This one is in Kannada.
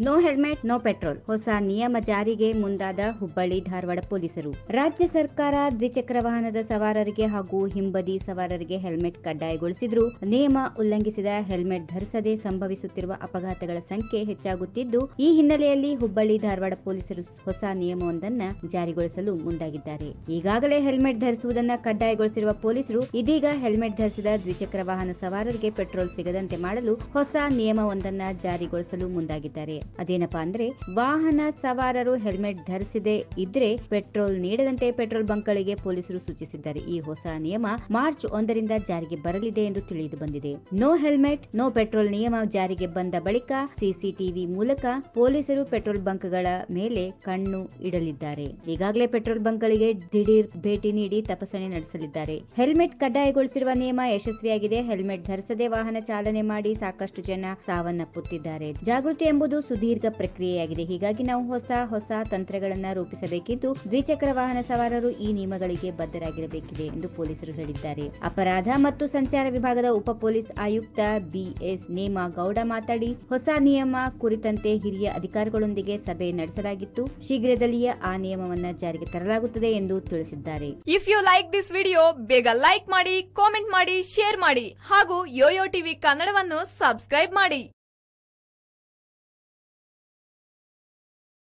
ನೋ ಹೆಲ್ಮೆಟ್ ನೋ ಪೆಟ್ರೋಲ್ ಹೊಸ ನಿಯಮ ಜಾರಿಗೆ ಮುಂದಾದ ಹುಬ್ಬಳ್ಳಿ ಧಾರವಾಡ ಪೊಲೀಸರು ರಾಜ್ಯ ಸರ್ಕಾರ ದ್ವಿಚಕ್ರ ವಾಹನದ ಸವಾರರಿಗೆ ಹಾಗೂ ಹಿಂಬದಿ ಸವಾರರಿಗೆ ಹೆಲ್ಮೆಟ್ ಕಡ್ಡಾಯಗೊಳಿಸಿದ್ರು ನಿಯಮ ಉಲ್ಲಂಘಿಸಿದ ಹೆಲ್ಮೆಟ್ ಧರಿಸದೆ ಸಂಭವಿಸುತ್ತಿರುವ ಅಪಘಾತಗಳ ಸಂಖ್ಯೆ ಹೆಚ್ಚಾಗುತ್ತಿದ್ದು ಈ ಹಿನ್ನೆಲೆಯಲ್ಲಿ ಹುಬ್ಬಳ್ಳಿ ಧಾರವಾಡ ಪೊಲೀಸರು ಹೊಸ ನಿಯಮವೊಂದನ್ನ ಜಾರಿಗೊಳಿಸಲು ಮುಂದಾಗಿದ್ದಾರೆ ಈಗಾಗಲೇ ಹೆಲ್ಮೆಟ್ ಧರಿಸುವುದನ್ನ ಕಡ್ಡಾಯಗೊಳಿಸಿರುವ ಪೊಲೀಸರು ಇದೀಗ ಹೆಲ್ಮೆಟ್ ಧರಿಸಿದ ದ್ವಿಚಕ್ರ ವಾಹನ ಸವಾರರಿಗೆ ಪೆಟ್ರೋಲ್ ಸಿಗದಂತೆ ಮಾಡಲು ಹೊಸ ನಿಯಮವೊಂದನ್ನ ಜಾರಿಗೊಳಿಸಲು ಮುಂದಾಗಿದ್ದಾರೆ ಅದೇನಪ್ಪಾ ಅಂದ್ರೆ ವಾಹನ ಸವಾರರು ಹೆಲ್ಮೆಟ್ ಧರಿಸದೆ ಇದ್ರೆ ಪೆಟ್ರೋಲ್ ನೀಡದಂತೆ ಪೆಟ್ರೋಲ್ ಬಂಕ್ಗಳಿಗೆ ಪೊಲೀಸರು ಸೂಚಿಸಿದ್ದಾರೆ ಈ ಹೊಸ ನಿಯಮ ಮಾರ್ಚ್ ಒಂದರಿಂದ ಜಾರಿಗೆ ಬರಲಿದೆ ಎಂದು ತಿಳಿದು ಬಂದಿದೆ ನೋ ಹೆಲ್ಮೆಟ್ ನೋ ಪೆಟ್ರೋಲ್ ನಿಯಮ ಜಾರಿಗೆ ಬಂದ ಬಳಿಕ ಸಿಸಿಟಿವಿ ಮೂಲಕ ಪೊಲೀಸರು ಪೆಟ್ರೋಲ್ ಬಂಕ್ಗಳ ಮೇಲೆ ಕಣ್ಣು ಇಡಲಿದ್ದಾರೆ ಈಗಾಗಲೇ ಪೆಟ್ರೋಲ್ ಬಂಕ್ಗಳಿಗೆ ದಿಢೀರ್ ಭೇಟಿ ನೀಡಿ ತಪಾಸಣೆ ನಡೆಸಲಿದ್ದಾರೆ ಹೆಲ್ಮೆಟ್ ಕಡ್ಡಾಯಗೊಳಿಸಿರುವ ನಿಯಮ ಯಶಸ್ವಿಯಾಗಿದೆ ಹೆಲ್ಮೆಟ್ ಧರಿಸದೆ ವಾಹನ ಚಾಲನೆ ಮಾಡಿ ಸಾಕಷ್ಟು ಜನ ಸಾವನ್ನಪ್ಪುತ್ತಿದ್ದಾರೆ ಜಾಗೃತಿ ಎಂಬುದು ಸುದೀರ್ಘ ಪ್ರಕ್ರಿಯೆಯಾಗಿದೆ ಹೀಗಾಗಿ ನಾವು ಹೊಸ ಹೊಸ ತಂತ್ರಗಳನ್ನ ರೂಪಿಸಬೇಕಿದ್ದು ದ್ವಿಚಕ್ರ ವಾಹನ ಸವಾರರು ಈ ನಿಯಮಗಳಿಗೆ ಬದ್ಧರಾಗಿರಬೇಕಿದೆ ಎಂದು ಪೊಲೀಸರು ಹೇಳಿದ್ದಾರೆ ಅಪರಾಧ ಮತ್ತು ಸಂಚಾರ ವಿಭಾಗದ ಉಪ ಪೊಲೀಸ್ ಆಯುಕ್ತ ಬಿಎಸ್ ನೇಮಾ ಗೌಡ ಮಾತಾಡಿ ಹೊಸ ನಿಯಮ ಕುರಿತಂತೆ ಹಿರಿಯ ಅಧಿಕಾರಿಗಳೊಂದಿಗೆ ಸಭೆ ನಡೆಸಲಾಗಿತ್ತು ಶೀಘ್ರದಲ್ಲಿಯೇ ಆ ನಿಯಮವನ್ನ ಜಾರಿಗೆ ತರಲಾಗುತ್ತದೆ ಎಂದು ತಿಳಿಸಿದ್ದಾರೆ if you like this video ಬೇಗ ಲೈಕ್ ಮಾಡಿ ಕಾಮೆಂಟ್ ಮಾಡಿ ಶೇರ್ ಮಾಡಿ ಹಾಗೂ ಯೋಯೋ ಟಿವಿ ಕನ್ನಡವನ್ನು ಸಬ್ಸ್ಕ್ರೈಬ್ ಮಾಡಿ